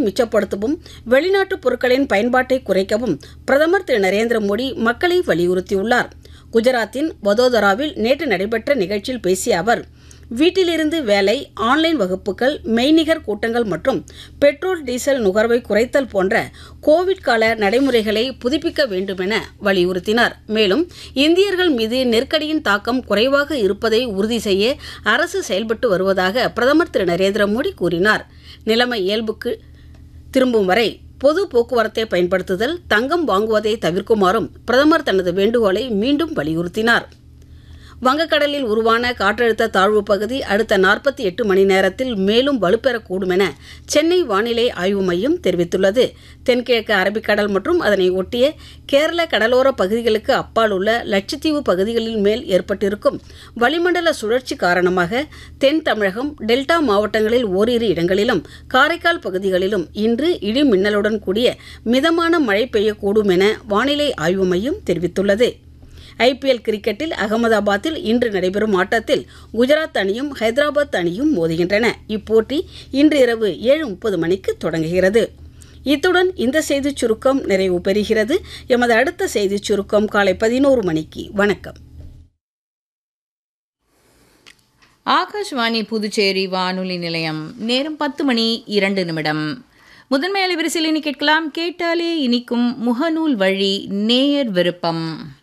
மிச்சப்படுத்தவும் வெளிநாட்டு பொருட்களின் பயன்பாட்டை குறைக்கவும் பிரதமர் திரு நரேந்திர மோடி மக்களை வலியுறுத்தியுள்ளார் குஜராத்தின் வதோதராவில் நேற்று நடைபெற்ற நிகழ்ச்சியில் பேசிய அவர் வீட்டிலிருந்து வேலை ஆன்லைன் வகுப்புகள் மெய்நிகர் கூட்டங்கள் மற்றும் பெட்ரோல் டீசல் நுகர்வை குறைத்தல் போன்ற கோவிட் கால நடைமுறைகளை புதுப்பிக்க வேண்டுமென வலியுறுத்தினார் மேலும் இந்தியர்கள் மீது நெருக்கடியின் தாக்கம் குறைவாக இருப்பதை உறுதி செய்ய அரசு செயல்பட்டு வருவதாக பிரதமர் திரு நரேந்திர மோடி கூறினார் நிலைமை இயல்புக்கு திரும்பும் வரை பொது போக்குவரத்தை பயன்படுத்துதல் தங்கம் வாங்குவதை தவிர்க்குமாறும் பிரதமர் தனது வேண்டுகோளை மீண்டும் வலியுறுத்தினார் வங்கக்கடலில் உருவான காற்றழுத்த தாழ்வு பகுதி அடுத்த நாற்பத்தி எட்டு மணி நேரத்தில் மேலும் வலுப்பெறக்கூடும் என சென்னை வானிலை ஆய்வு மையம் தெரிவித்துள்ளது தென்கிழக்கு அரபிக்கடல் மற்றும் அதனை ஒட்டிய கேரள கடலோர பகுதிகளுக்கு அப்பால் உள்ள லட்சத்தீவு பகுதிகளின் மேல் ஏற்பட்டிருக்கும் வளிமண்டல சுழற்சி காரணமாக தென் தமிழகம் டெல்டா மாவட்டங்களில் ஓரிரு இடங்களிலும் காரைக்கால் பகுதிகளிலும் இன்று இடி மின்னலுடன் கூடிய மிதமான மழை பெய்யக்கூடும் என வானிலை ஆய்வு மையம் தெரிவித்துள்ளது ஐபிஎல் கிரிக்கெட்டில் அகமதாபாத்தில் இன்று நடைபெறும் ஆட்டத்தில் குஜராத் அணியும் ஹைதராபாத் அணியும் மோதுகின்றன இப்போட்டி இன்று இரவு ஏழு முப்பது மணிக்கு தொடங்குகிறது இத்துடன் இந்த செய்திச் சுருக்கம் நிறைவு பெறுகிறது எமது அடுத்த செய்திச் சுருக்கம் காலை பதினோரு மணிக்கு வணக்கம் ஆகாஷ்வாணி புதுச்சேரி வானொலி நிலையம் நேரம் பத்து மணி இரண்டு நிமிடம் முதன்மை அலைவரிசையில் இனி கேட்கலாம் கேட்டாலே இனிக்கும் முகநூல் வழி நேயர் விருப்பம்